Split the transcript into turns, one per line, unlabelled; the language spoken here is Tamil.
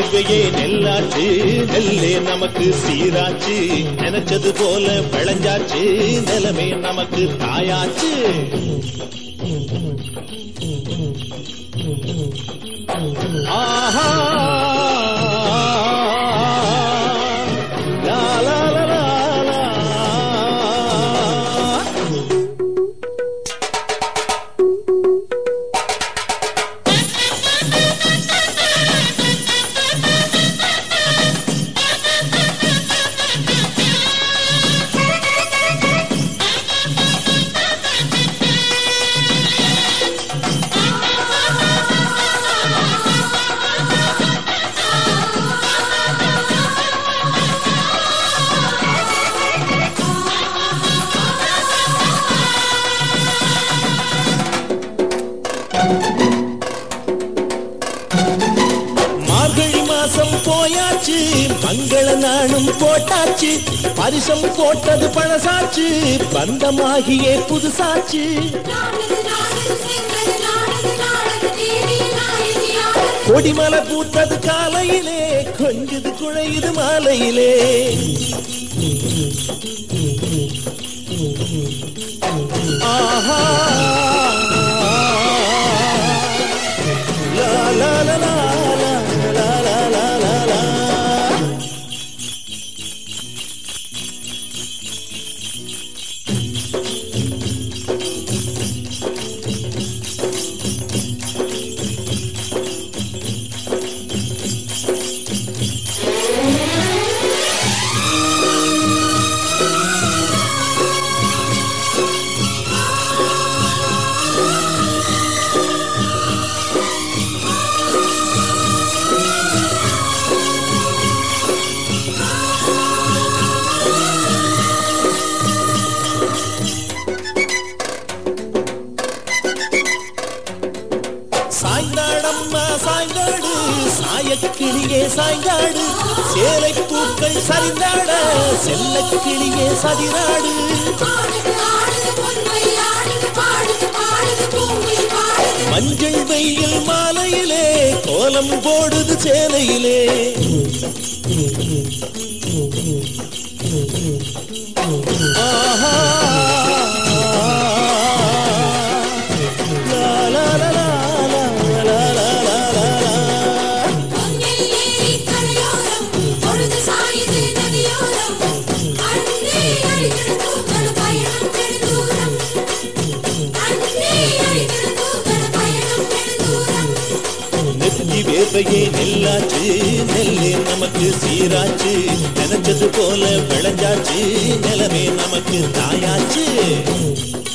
வேர்வையே நெல்லாச்சு நெல்லே நமக்கு சீராச்சு நினைச்சது போல விளைஞ்சாச்சு நிலமே நமக்கு தாயாச்சு ஆஹா லா, லா, லா, லா, லா. மார்கழி மாசம் போயாச்சு மங்கள நாளும் போட்டாச்சு பரிசம் போட்டது பழசாச்சு பந்தமாகியே புதுசாச்சு
நாடது நாடது செங்கல் நாடது நாடது தேவி நாயகி ஆடது
கொடிமலை பூத்தது காலையிலே கொஞ்சது குழையுது மாலையிலே ஆஹா லா லா லா லா லா லா லா லா லா லா சாய்ந்தாடம்மா சாய்ந்தாடு சாயக்கிளியே சாய்ந்தாடு சேலை பூக்கள் சரிந்தாட செல்லக்கிளியே சதிராடு
ஆடுது ஆடுது பொன்மை ஆடுது பாடுது பாடுது பூங்குயில் பாடுது
மஞ்சள் வெயில் மாலையிலே கோலம் போடுது சேலையிலே ஆஹா லா லா லா லா லா லா லா லா லா லா
பொன்னில் ஏறி கரையோரம் பொழுது சாயுது நதியோரம் அண்ணே அடிக்கிற தூக்கல் பயணம் நெடுந்தூரம் அண்ணே அடிக்கிற தூக்கல் பயணம் நெடுந்தூரம்
நெத்தி வேர்வையே நெல்லாச்சு நெல்லே நமக்கு சீராச்சு நினைச்சது போல விளைஞ்சாச்சு நிலமே நமக்கு தாயாச்சு